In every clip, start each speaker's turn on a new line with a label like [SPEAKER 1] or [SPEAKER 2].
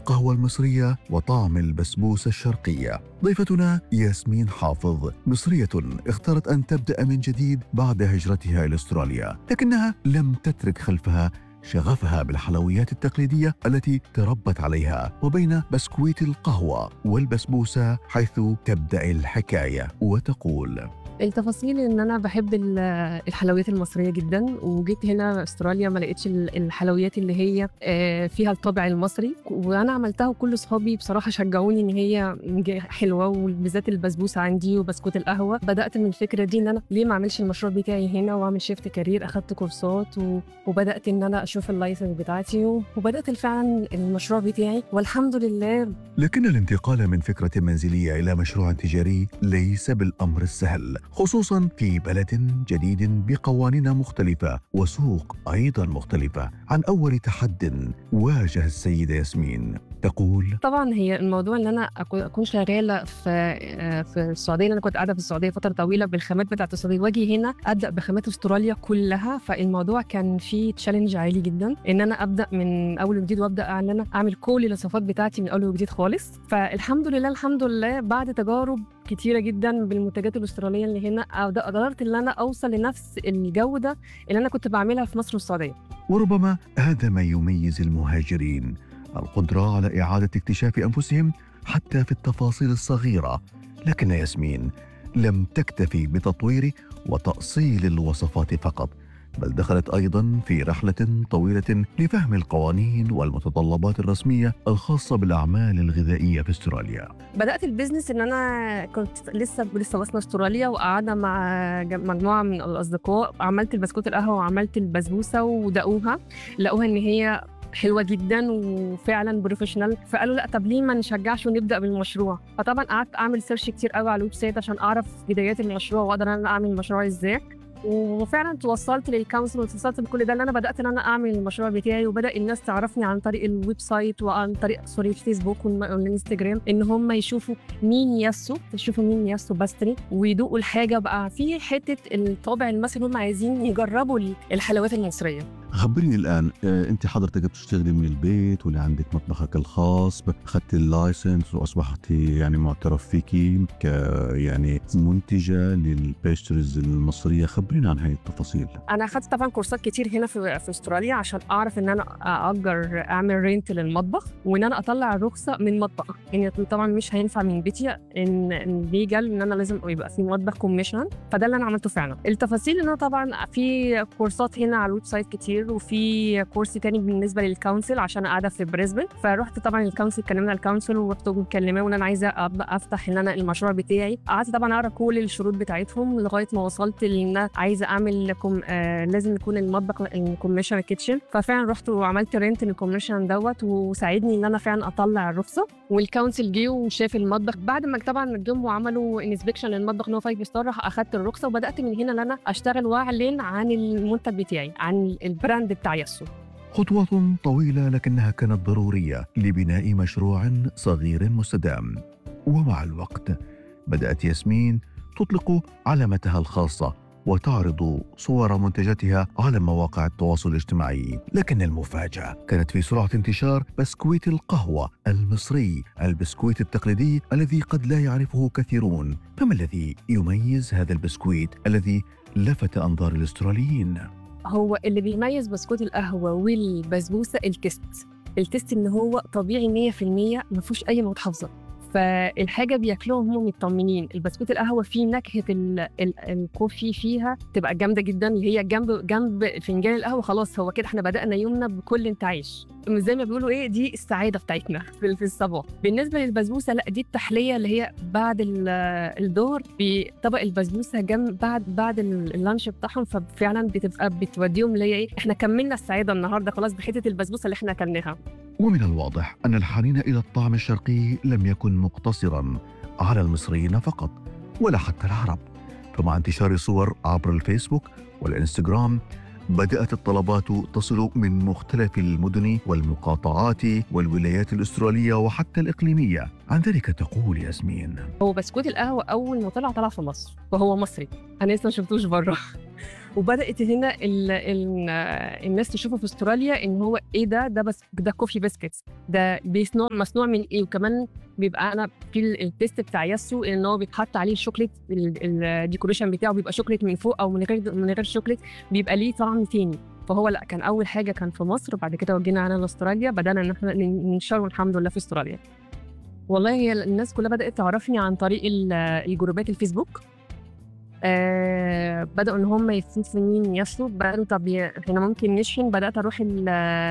[SPEAKER 1] القهوة المصرية وطعم البسبوسة الشرقية ضيفتنا ياسمين حافظ مصرية اختارت أن تبدأ من جديد بعد هجرتها إلى أستراليا لكنها لم تترك خلفها شغفها بالحلويات التقليدية التي تربت عليها وبين بسكويت القهوة والبسبوسة حيث تبدأ الحكاية وتقول
[SPEAKER 2] التفاصيل ان انا بحب ال- الحلويات المصريه جدا وجيت هنا استراليا ما لقيتش ال- الحلويات اللي هي آه، فيها الطابع المصري وانا عملتها وكل صحابي بصراحه شجعوني ان هي ج- حلوه وبالذات البسبوسه عندي وبسكوت القهوه بدات من الفكره دي ان انا ليه ما اعملش المشروع بتاعي هنا واعمل شيفت كارير اخدت كورسات و- وبدات ان انا اشوف اللايسنس بتاعتي و- وبدات فعلا المشروع بتاعي والحمد لله
[SPEAKER 1] لكن الانتقال من فكرة منزلية إلى مشروع تجاري ليس بالأمر السهل خصوصا في بلد جديد بقوانين مختلفة وسوق أيضا مختلفة عن أول تحد واجه السيدة ياسمين تقول
[SPEAKER 2] طبعا هي الموضوع ان انا أكو- اكون شغاله في آه، في السعوديه لأن انا كنت قاعده في السعوديه فتره طويله بالخامات بتاعه السعوديه واجي هنا ابدا بخامات استراليا كلها فالموضوع كان فيه تشالنج عالي جدا ان انا ابدا من اول وجديد وابدا ان انا اعمل كل الوصفات بتاعتي من اول وجديد خالص فالحمد لله الحمد لله بعد تجارب كتيرة جدا بالمنتجات الأسترالية اللي هنا أقد- قدرت إن أنا أوصل لنفس الجودة اللي أنا كنت بعملها في مصر والسعودية
[SPEAKER 1] وربما هذا ما يميز المهاجرين القدرة على إعادة اكتشاف أنفسهم حتى في التفاصيل الصغيرة لكن ياسمين لم تكتفي بتطوير وتأصيل الوصفات فقط بل دخلت أيضا في رحلة طويلة لفهم القوانين والمتطلبات الرسمية الخاصة بالأعمال الغذائية في استراليا
[SPEAKER 2] بدات البيزنس ان انا كنت لسه لسه واصله استراليا وقاعده مع ج- مجموعه من الاصدقاء عملت البسكوت القهوه وعملت البسبوسه ودقوها لقوها ان هي حلوه جدا وفعلا بروفيشنال فقالوا لا طب ليه ما نشجعش ونبدا بالمشروع فطبعا قعدت اعمل سيرش كتير قوي على الويب سايت عشان اعرف بدايات المشروع واقدر انا اعمل المشروع ازاي وفعلا توصلت للكونسل وتوصلت بكل ده ان انا بدات ان انا اعمل المشروع بتاعي وبدا الناس تعرفني عن طريق الويب سايت وعن طريق سوري الفيسبوك والم- والانستجرام ان هم يشوفوا مين ياسو يشوفوا مين ياسو باستري ويدوقوا الحاجه بقى في حته الطابع المصري هم عايزين يجربوا ال- الحلويات المصريه
[SPEAKER 3] خبريني الان آه، انت حضرتك بتشتغلي من البيت ولا عندك مطبخك الخاص اخذتي اللايسنس واصبحتي يعني معترف فيكي ك يعني منتجه للبيسترز المصريه خبرينا عن هاي التفاصيل
[SPEAKER 2] انا اخدت طبعا كورسات كتير هنا في في استراليا عشان اعرف ان انا اجر اعمل رينت للمطبخ وان انا اطلع الرخصه من مطبخ يعني طبعا مش هينفع من بيتي ان ان ليجل ان انا لازم يبقى في مطبخ كوميشن فده اللي انا عملته فعلا التفاصيل ان انا طبعا في كورسات هنا على الويب سايت كتير وفي كورس تاني بالنسبه للكونسل عشان قاعده في بريسبن فرحت طبعا الكونسل كلمنا الكونسل ورحت مكلماه وان انا عايزه ابدا افتح ان انا المشروع بتاعي قعدت طبعا اقرا كل الشروط بتاعتهم لغايه ما وصلت لان أنا عايزه اعمل كم... آه لازم يكون المطبخ الكوميشن كيتشن ففعلا رحت وعملت رينت للكوميشن دوت وساعدني ان انا فعلا اطلع الرخصه والكونسل جه وشاف المطبخ بعد ما طبعا جم وعملوا انسبكشن للمطبخ ان هو 5 ستار راح اخدت الرخصه وبدات من هنا ان انا اشتغل واعلن عن المنتج بتاعي عن البراند بتاع ياسو
[SPEAKER 1] خطوة طويلة لكنها كانت ضرورية لبناء مشروع صغير مستدام ومع الوقت بدأت ياسمين تطلق علامتها الخاصة وتعرض صور منتجاتها على مواقع التواصل الاجتماعي لكن المفاجأة كانت في سرعة انتشار بسكويت القهوة المصري البسكويت التقليدي الذي قد لا يعرفه كثيرون فما الذي يميز هذا البسكويت الذي لفت أنظار الأستراليين؟
[SPEAKER 2] هو اللي بيميز بسكوت القهوه والبسبوسه التست التست ان هو طبيعي 100% ما فيهوش اي مواد حافظه فالحاجه بياكلوهم هم مطمنين البسكوت القهوه فيه نكهه ال ال الكوفي فيها تبقى جامده جدا اللي هي جنب جنب فنجان القهوه خلاص هو كده احنا بدانا يومنا بكل انتعاش زي ما بيقولوا ايه دي السعاده بتاعتنا في في الصباح بالنسبه للبسبوسه لا دي التحليه اللي هي بعد ال- الظهر بطبق البسبوسه جنب بعد بعد ال- اللانش بتاعهم ففعلا بتبقى بتوديهم اللي هي ايه احنا كملنا السعاده النهارده خلاص بحته البسبوسه اللي احنا اكلناها
[SPEAKER 1] ومن الواضح أن الحنين إلى الطعم الشرقي لم يكن مقتصرا على المصريين فقط ولا حتى العرب فمع انتشار الصور عبر الفيسبوك والإنستغرام بدأت الطلبات تصل من مختلف المدن والمقاطعات والولايات الأسترالية وحتى الإقليمية عن ذلك تقول ياسمين
[SPEAKER 2] هو بسكوت القهوه اول ما طلع طلع في مصر وهو مصري انا لسه ما شفتوش بره وبدات هنا ال ال الناس تشوفه في استراليا ان هو ايه ده ده بس ده كوفي بسكتس ده بيصنع مصنوع من ايه وكمان بيبقى انا في ال- التيست بتاع ياسو ان هو بيتحط عليه الشوكليت ال- الديكوريشن بتاعه بيبقى شوكليت من فوق او من غير من غير شوكليت بيبقى ليه طعم تاني فهو لا كان اول حاجه كان في مصر وبعد كده وجينا على لاستراليا بدانا ان احنا ننشره الحمد لله في استراليا والله هي الناس كلها بدات تعرفني عن طريق ال- الجروبات الفيسبوك آه بدأوا إن هم يستنسوا مين يسلوا بدأوا طب ي- احنا ممكن نشحن بدأت أروح ال-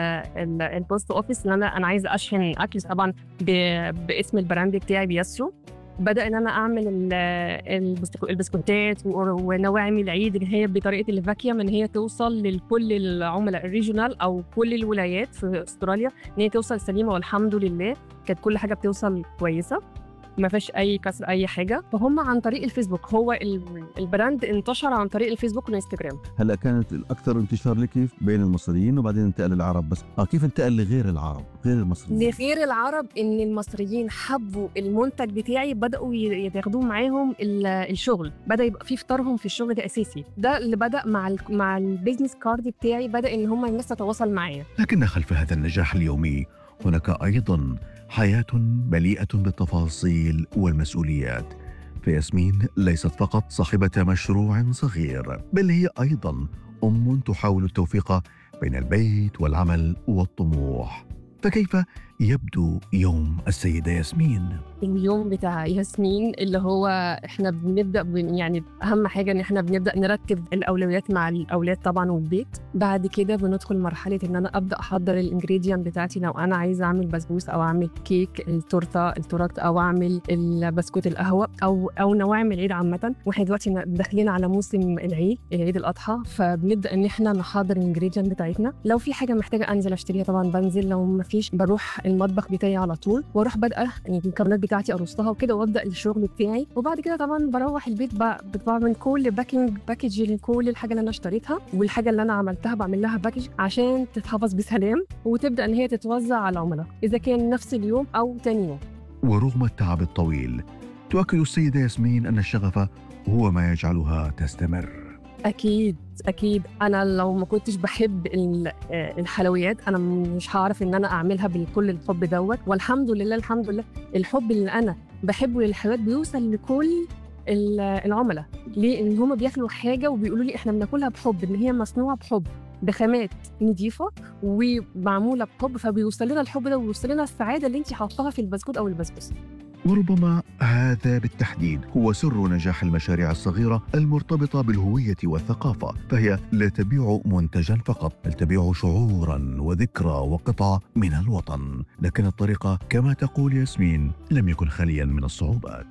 [SPEAKER 2] ال- البوست أوفيس إن أنا أنا عايزة أشحن أكل طبعا ب- باسم البراند بتاعي بيسلو بدأ إن أنا أعمل ال- البسكو- البسكوتات و- ونواعم العيد اللي هي بطريقة الفاكيوم إن هي توصل لكل العملاء الريجونال أو كل الولايات في أستراليا إن هي توصل سليمة والحمد لله كانت كل حاجة بتوصل كويسة ما فيش اي كسر اي حاجه فهم عن طريق الفيسبوك هو ال- البراند انتشر عن طريق الفيسبوك والانستجرام
[SPEAKER 3] هلا كانت الاكثر انتشار لك بين المصريين وبعدين انتقل للعرب بس اه كيف انتقل لغير العرب غير المصريين
[SPEAKER 2] لغير العرب ان المصريين حبوا المنتج بتاعي بداوا ي- ياخدوه معاهم ال- الشغل بدا يبقى في فطارهم في الشغل ده اساسي ده اللي بدا مع ال مع البيزنس كارد بتاعي بدا ان هم الناس تتواصل معايا
[SPEAKER 1] لكن خلف هذا النجاح اليومي هناك ايضا حياه مليئه بالتفاصيل والمسؤوليات فياسمين ليست فقط صاحبه مشروع صغير بل هي ايضا ام تحاول التوفيق بين البيت والعمل والطموح فكيف يبدو يوم السيده ياسمين
[SPEAKER 2] اليوم بتاع ياسمين اللي هو احنا بنبدا بن يعني اهم حاجه ان احنا بنبدا نرتب الاولويات مع الاولاد طبعا والبيت بعد كده بندخل مرحله ان انا ابدا احضر الانجريدينت بتاعتي لو انا عايزه اعمل بسبوس او اعمل كيك التورته التورت او اعمل البسكوت القهوه او او نواعم العيد عامه واحنا دلوقتي داخلين على موسم العيد عيد الاضحى فبنبدا ان احنا نحضر الانجريدينت بتاعتنا لو في حاجه محتاجه انزل اشتريها طبعا بنزل لو ما فيش بروح المطبخ بتاعي على طول واروح بادئه يعني المكونات بتاعتي ارصها وكده وابدا الشغل بتاعي وبعد كده طبعا بروح البيت ب- بعمل كل باكينج باكج لكل الحاجه اللي انا اشتريتها والحاجه اللي انا عملتها بعمل لها باكج عشان تتحفظ بسلام وتبدا ان هي تتوزع على العملاء اذا كان نفس اليوم او تاني يوم
[SPEAKER 1] ورغم التعب الطويل تؤكد السيده ياسمين ان الشغف هو ما يجعلها تستمر
[SPEAKER 2] اكيد اكيد انا لو ما كنتش بحب ال- آه، الحلويات انا مش هعرف ان انا اعملها بكل الحب دوت والحمد لله الحمد لله الحب اللي انا بحبه للحلويات بيوصل لكل ال- العملاء ليه ان هم بياكلوا حاجه وبيقولوا لي احنا بناكلها بحب ان هي مصنوعه بحب بخامات نظيفه ومعموله بحب فبيوصل لنا الحب ده وبيوصل لنا السعاده اللي انت حاطاها في البسكوت او البسبوسه
[SPEAKER 1] وربما هذا بالتحديد هو سر نجاح المشاريع الصغيره المرتبطه بالهويه والثقافه فهي لا تبيع منتجا فقط بل تبيع شعورا وذكرى وقطعه من الوطن لكن الطريقه كما تقول ياسمين لم يكن خاليا من الصعوبات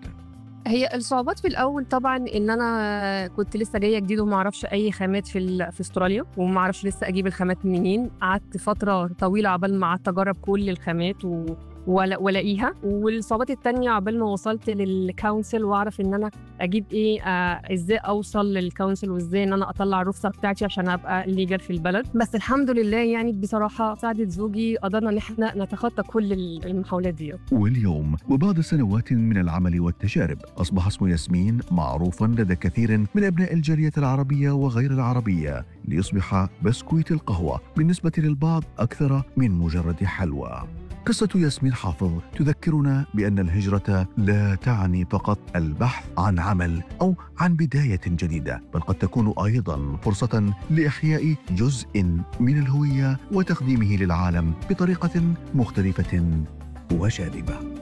[SPEAKER 2] هي الصعوبات في الاول طبعا ان انا كنت لسه جايه جديد وما اعرفش اي خامات في ال- في استراليا وما اعرفش لسه اجيب الخامات منين قعدت فتره طويله عبال ما قعدت اجرب كل الخامات و ولا- والاقيها والصعوبات التانية عبال ما وصلت للكونسل واعرف ان انا اجيب ايه آه ازاي اوصل للكونسل وازاي ان انا اطلع الرخصه بتاعتي عشان ابقى ليجل في البلد بس الحمد لله يعني بصراحه ساعدت زوجي قدرنا ان احنا نتخطى كل المحاولات دي
[SPEAKER 1] واليوم وبعد سنوات من العمل والتجارب أصبح اسم ياسمين معروفا لدى كثير من أبناء الجالية العربية وغير العربية ليصبح بسكويت القهوة بالنسبة للبعض أكثر من مجرد حلوى قصة ياسمين حافظ تذكرنا بأن الهجرة لا تعني فقط البحث عن عمل أو عن بداية جديدة بل قد تكون أيضا فرصة لإحياء جزء من الهوية وتقديمه للعالم بطريقة مختلفة وجاذبة